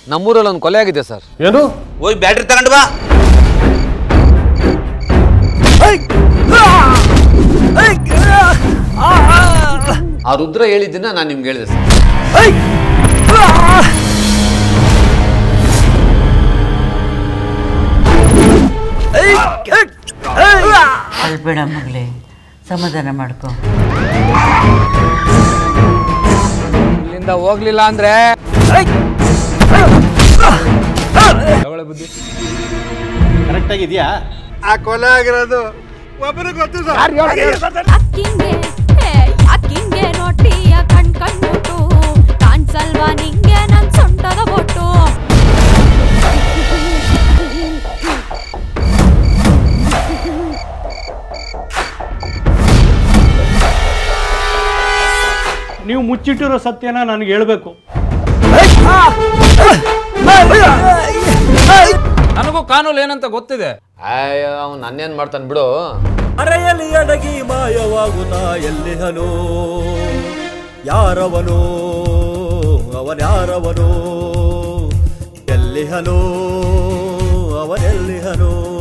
ನಮ್ಮೂರಲ್ಲಿ ಒಂದು ಕೊಲೆ ಆಗಿದೆ ಸರ್ ಏನು ಹೋಗಿ ಬ್ಯಾಟ್ರಿ ತಗೊಂಡು ಬಾ ಆ ರುದ್ರ ಹೇಳಿದ್ದನ್ನ ನಾನು ನಿಮ್ಗೆ ಹೇಳಿದೆ ಸರ್ ಅಳ್ಬೇಡ ಮಗಳೇ ಸಮಾಧಾನ ಮಾಡ್ಕೊ ಇಲ್ಲಿಂದ ಹೋಗ್ಲಿಲ್ಲ ಅಂದ್ರೆ ಕರೆಕ್ಟ್ ಆಗಿದ್ಯಾ ಆ ಕೊಲೆ ಆಗಿರೋದು ಒಬ್ಬರು ಗೊತ್ತು ಸರ್ ಅಕ್ಕಿಂಗೆ ಹೇ ಅಕ್ಕಿಂಗೆ ರೊಟ್ಟಿಯ ಕಣ್ ಕಣ್ಬಿಟ್ಟು ಕಾಣ್ಸಲ್ವಾ ನಿಂಗೆ ನನ್ ಸೊಂಟದ ಬೊಟ್ಟು ನೀವು ಮುಚ್ಚಿಟ್ಟಿರೋ ಸತ್ಯನ ನನಗೆ ಹೇಳ್ಬೇಕು ನನಗೂ ಕಾನೂನು ಏನಂತ ಗೊತ್ತಿದೆ ಅಯ್ಯೋ ಅವ್ನು ನನ್ನೇನ್ ಮಾಡ್ತಾನೆ ಬಿಡು ಅರೆಯಲ್ಲಿ ಅಡಗಿ ಮಾಯವಾಗುತ್ತಾ ಎಲ್ಲಿಹನೋ ಯಾರವನೋ ಅವನ್ಯಾರವನೋ ಎಲ್ಲಿಹನೋ ಅವನೆಲ್ಲಿಹನೋ